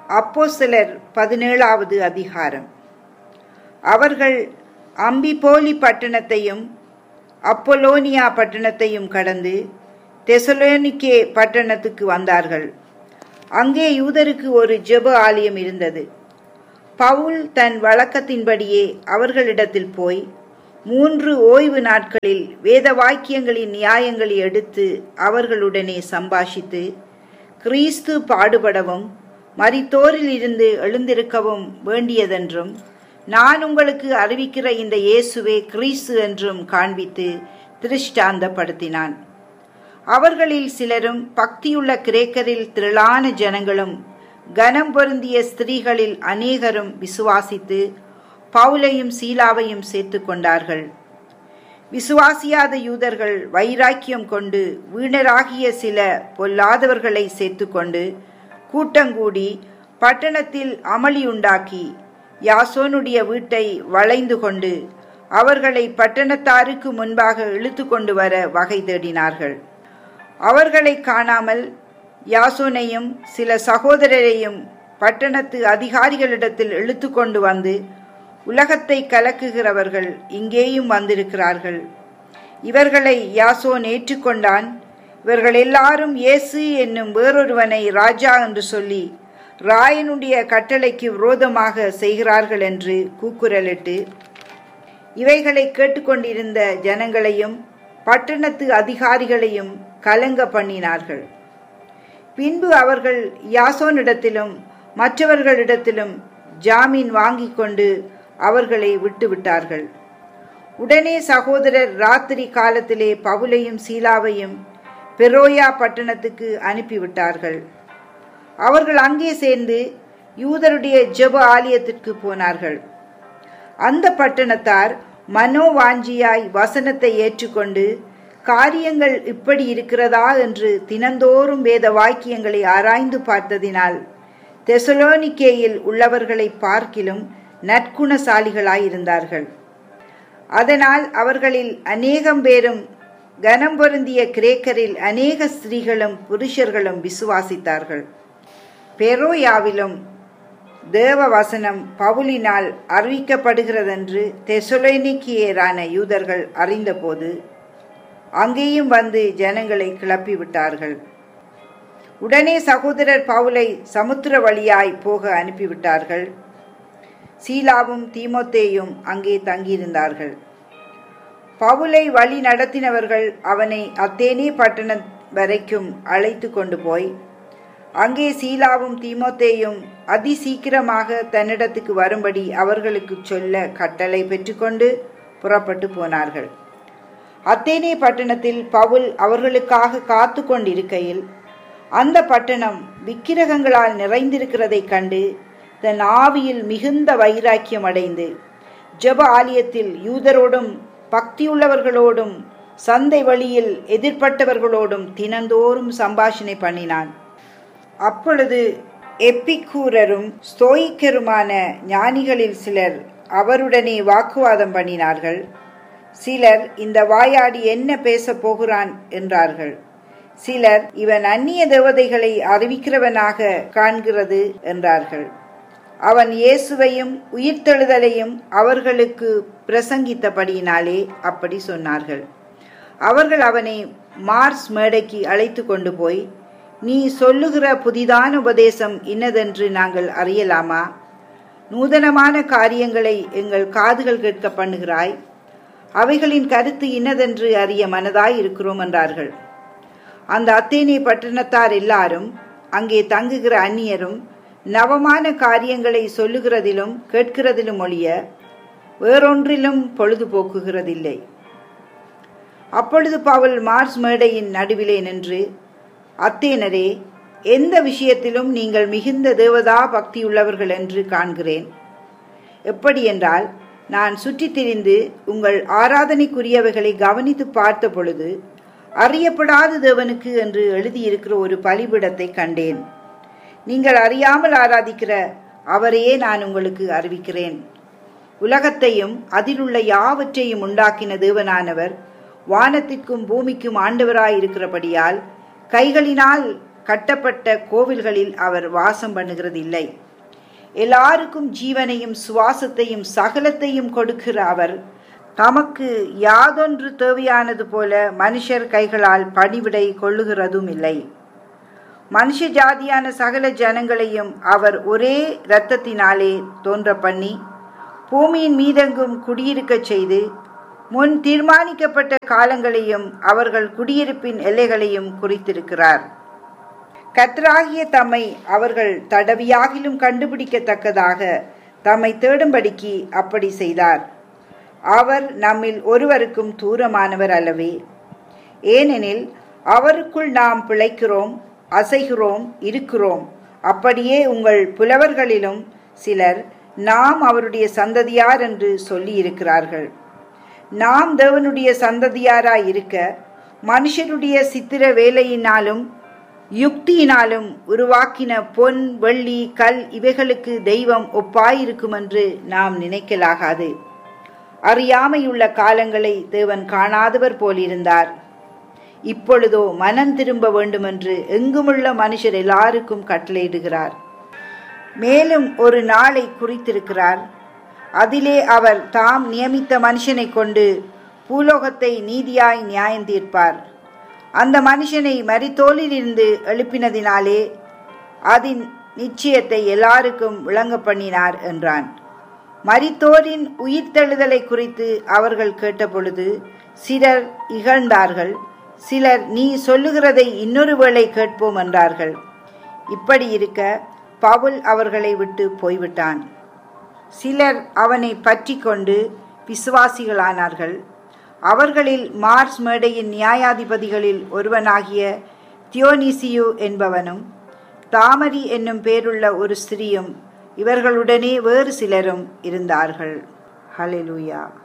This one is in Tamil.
அப்போஸ்தலர் பதினேழாவது அதிகாரம் அவர்கள் அம்பிபோலி பட்டணத்தையும் அப்பொலோனியா பட்டணத்தையும் கடந்து தெசலோனிக்கே பட்டணத்துக்கு வந்தார்கள் அங்கே யூதருக்கு ஒரு ஜெப ஆலயம் இருந்தது பவுல் தன் வழக்கத்தின்படியே அவர்களிடத்தில் போய் மூன்று ஓய்வு நாட்களில் வேத வாக்கியங்களின் நியாயங்களை எடுத்து அவர்களுடனே சம்பாஷித்து கிறிஸ்து பாடுபடவும் மரித்தோரில் இருந்து எழுந்திருக்கவும் வேண்டியதென்றும் நான் உங்களுக்கு அறிவிக்கிற இந்த இயேசுவே கிறிஸ்து என்றும் காண்பித்து திருஷ்டாந்தப்படுத்தினான் அவர்களில் சிலரும் பக்தியுள்ள கிரேக்கரில் திரளான ஜனங்களும் கனம் பொருந்திய ஸ்திரீகளில் அநேகரும் விசுவாசித்து பவுலையும் சீலாவையும் சேர்த்து கொண்டார்கள் விசுவாசியாத யூதர்கள் வைராக்கியம் கொண்டு வீணராகிய சில பொல்லாதவர்களை சேர்த்து கொண்டு கூட்டங்கூடி பட்டணத்தில் அமளியுண்டாக்கி யாசோனுடைய வீட்டை வளைந்து கொண்டு அவர்களை பட்டணத்தாருக்கு முன்பாக இழுத்து கொண்டு வர வகை தேடினார்கள் அவர்களை காணாமல் யாசோனையும் சில சகோதரரையும் பட்டணத்து அதிகாரிகளிடத்தில் இழுத்து கொண்டு வந்து உலகத்தை கலக்குகிறவர்கள் இங்கேயும் வந்திருக்கிறார்கள் இவர்களை யாசோன் ஏற்றுக்கொண்டான் இவர்கள் எல்லாரும் இயேசு என்னும் வேறொருவனை ராஜா என்று சொல்லி ராயனுடைய கட்டளைக்கு விரோதமாக செய்கிறார்கள் என்று கூக்குரலிட்டு இவைகளை கேட்டுக்கொண்டிருந்த ஜனங்களையும் பட்டணத்து அதிகாரிகளையும் கலங்க பண்ணினார்கள் பின்பு அவர்கள் யாசோனிடத்திலும் மற்றவர்களிடத்திலும் ஜாமீன் வாங்கி கொண்டு அவர்களை விட்டுவிட்டார்கள் உடனே சகோதரர் ராத்திரி காலத்திலே பவுலையும் சீலாவையும் பெரோயா பட்டணத்துக்கு அனுப்பிவிட்டார்கள் அவர்கள் அங்கே சேர்ந்து யூதருடைய ஜெப ஆலயத்திற்கு போனார்கள் அந்த பட்டணத்தார் மனோவாஞ்சியாய் வசனத்தை ஏற்றுக்கொண்டு காரியங்கள் இப்படி இருக்கிறதா என்று தினந்தோறும் வேத வாக்கியங்களை ஆராய்ந்து பார்த்ததினால் தெசலோனிக்கேயில் உள்ளவர்களை பார்க்கிலும் நற்குணசாலிகளாயிருந்தார்கள் அதனால் அவர்களில் அநேகம் பேரும் கனம் பொருந்திய கிரேக்கரில் அநேக ஸ்திரீகளும் புருஷர்களும் விசுவாசித்தார்கள் பெரோயாவிலும் தேவ வசனம் பவுலினால் அறிவிக்கப்படுகிறதென்று தெசொலோனிக்கியரான யூதர்கள் அறிந்தபோது அங்கேயும் வந்து ஜனங்களை கிளப்பிவிட்டார்கள் உடனே சகோதரர் பவுலை சமுத்திர வழியாய் போக அனுப்பிவிட்டார்கள் சீலாவும் தீமோத்தேயும் அங்கே தங்கியிருந்தார்கள் பவுலை வழி நடத்தினவர்கள் அவனை அத்தேனே பட்டணம் வரைக்கும் அழைத்து கொண்டு போய் அங்கே சீலாவும் தீமோத்தேயும் அதி சீக்கிரமாக தன்னிடத்துக்கு வரும்படி அவர்களுக்கு சொல்ல கட்டளை பெற்றுக்கொண்டு புறப்பட்டு போனார்கள் அத்தேனே பட்டணத்தில் பவுல் அவர்களுக்காக காத்து கொண்டிருக்கையில் அந்த பட்டணம் விக்கிரகங்களால் நிறைந்திருக்கிறதை கண்டு தன் ஆவியில் மிகுந்த வைராக்கியம் அடைந்து ஜப ஆலயத்தில் யூதரோடும் பக்தியுள்ளவர்களோடும் சந்தை வழியில் எதிர்பட்டவர்களோடும் தினந்தோறும் சம்பாஷணை பண்ணினான் அப்பொழுது எப்பிக்கூரரும் ஸ்தோயிக்கருமான ஞானிகளில் சிலர் அவருடனே வாக்குவாதம் பண்ணினார்கள் சிலர் இந்த வாயாடி என்ன பேசப் போகிறான் என்றார்கள் சிலர் இவன் அந்நிய தேவதைகளை அறிவிக்கிறவனாக காண்கிறது என்றார்கள் அவன் இயேசுவையும் உயிர்த்தெழுதலையும் அவர்களுக்கு பிரசங்கித்தபடியினாலே அப்படி சொன்னார்கள் அவர்கள் அவனை மார்ஸ் மேடைக்கு அழைத்து கொண்டு போய் நீ சொல்லுகிற புதிதான உபதேசம் இன்னதென்று நாங்கள் அறியலாமா நூதனமான காரியங்களை எங்கள் காதுகள் கேட்க பண்ணுகிறாய் அவைகளின் கருத்து இன்னதென்று அறிய மனதாய் இருக்கிறோம் என்றார்கள் அந்த அத்தேனே பட்டணத்தார் எல்லாரும் அங்கே தங்குகிற அந்நியரும் நவமான காரியங்களை சொல்லுகிறதிலும் கேட்கிறதிலும் ஒழிய வேறொன்றிலும் பொழுதுபோக்குகிறதில்லை அப்பொழுது பவுல் மார்ஸ் மேடையின் நடுவிலே நின்று அத்தேனரே எந்த விஷயத்திலும் நீங்கள் மிகுந்த தேவதா பக்தியுள்ளவர்கள் என்று காண்கிறேன் எப்படி என்றால் நான் சுற்றித் திரிந்து உங்கள் ஆராதனைக்குரியவைகளை கவனித்து பார்த்த பொழுது அறியப்படாத தேவனுக்கு என்று எழுதியிருக்கிற ஒரு பலிபிடத்தை கண்டேன் நீங்கள் அறியாமல் ஆராதிக்கிற அவரையே நான் உங்களுக்கு அறிவிக்கிறேன் உலகத்தையும் அதிலுள்ள யாவற்றையும் உண்டாக்கின தேவனானவர் வானத்திற்கும் பூமிக்கும் ஆண்டவராயிருக்கிறபடியால் கைகளினால் கட்டப்பட்ட கோவில்களில் அவர் வாசம் பண்ணுகிறதில்லை எல்லாருக்கும் ஜீவனையும் சுவாசத்தையும் சகலத்தையும் கொடுக்கிற அவர் தமக்கு யாதொன்று தேவையானது போல மனுஷர் கைகளால் பணிவிடை கொள்ளுகிறதும் இல்லை மனுஷ ஜாதியான சகல ஜனங்களையும் அவர் ஒரே இரத்தத்தினாலே தோன்ற பண்ணி பூமியின் மீதெங்கும் குடியிருக்கச் செய்து முன் தீர்மானிக்கப்பட்ட காலங்களையும் அவர்கள் குடியிருப்பின் எல்லைகளையும் குறித்திருக்கிறார் கத்ராகிய தம்மை அவர்கள் தடவியாகிலும் கண்டுபிடிக்கத்தக்கதாக தம்மை தேடும்படிக்கு அப்படி செய்தார் அவர் நம்மில் ஒருவருக்கும் தூரமானவர் அல்லவே ஏனெனில் அவருக்குள் நாம் பிழைக்கிறோம் அசைகிறோம் இருக்கிறோம் அப்படியே உங்கள் புலவர்களிலும் சிலர் நாம் அவருடைய சந்ததியார் என்று சொல்லி இருக்கிறார்கள் நாம் தேவனுடைய சந்ததியாராய் இருக்க மனுஷருடைய சித்திர வேலையினாலும் யுக்தியினாலும் உருவாக்கின பொன் வெள்ளி கல் இவைகளுக்கு தெய்வம் ஒப்பாயிருக்கும் என்று நாம் நினைக்கலாகாது அறியாமையுள்ள காலங்களை தேவன் காணாதவர் போலிருந்தார் இப்பொழுதோ மனம் திரும்ப வேண்டுமென்று எங்குமுள்ள மனுஷர் எல்லாருக்கும் கட்டளையிடுகிறார் மேலும் ஒரு நாளை குறித்திருக்கிறார் அதிலே அவர் தாம் நியமித்த மனுஷனை கொண்டு பூலோகத்தை நீதியாய் நியாயம் தீர்ப்பார் அந்த மனுஷனை மரித்தோலிலிருந்து எழுப்பினதினாலே அதன் நிச்சயத்தை எல்லாருக்கும் விளங்க பண்ணினார் என்றான் மரித்தோரின் உயிர்த்தெழுதலை குறித்து அவர்கள் கேட்டபொழுது சிலர் இகழ்ந்தார்கள் சிலர் நீ சொல்லுகிறதை இன்னொரு வேளை கேட்போம் என்றார்கள் இப்படி இருக்க பவுல் அவர்களை விட்டு போய்விட்டான் சிலர் அவனை பற்றி கொண்டு விசுவாசிகளானார்கள் அவர்களில் மார்ஸ் மேடையின் நியாயாதிபதிகளில் ஒருவனாகிய தியோனிசியு என்பவனும் தாமரி என்னும் பேருள்ள ஒரு ஸ்திரியும் இவர்களுடனே வேறு சிலரும் இருந்தார்கள் ஹலெலூயா